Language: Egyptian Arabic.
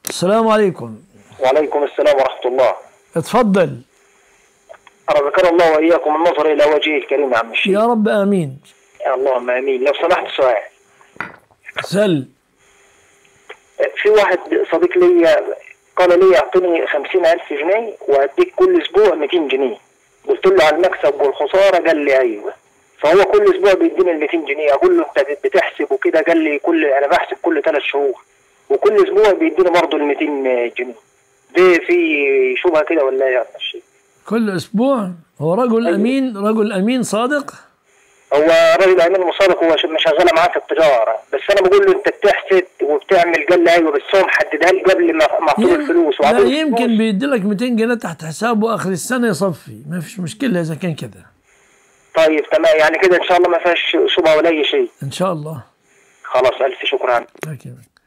السلام عليكم وعليكم السلام ورحمة الله اتفضل أنا ذكر الله وإياكم النظر إلى وجهه الكريم يا عم الشيخ يا رب آمين اللهم آمين لو سمحت سؤال سل في واحد صديق لي قال لي أعطني خمسين ألف جنيه وأديك كل أسبوع 200 جنيه قلت له على المكسب والخسارة قال لي أيوه فهو كل أسبوع بيديني ال 200 جنيه أقول له أنت بتحسب وكده قال لي كل أنا بحسب كل ثلاث شهور وكل أسبوع بيديني برضه ال 200 جنيه ده في شبهة كده ولا إيه يا عم الشيخ؟ كل أسبوع هو رجل أيوة. أمين رجل أمين صادق هو راجل امين مصادق هو ش- مشغله معاه في التجاره بس انا بقول له انت بتحسد وبتعمل قال لي ايوه بس هو محددها لي قبل ما ما اعطيه يم- الفلوس لا وعطيه يمكن الفلوس. بيدي لك 200 جنيه تحت حسابه آخر السنة يصفي ما فيش مشكلة إذا كان كده طيب تمام يعني كده ان شاء الله ما فيهاش شبهه ولا اي شيء إن شاء الله خلاص الف شكرا أوكي.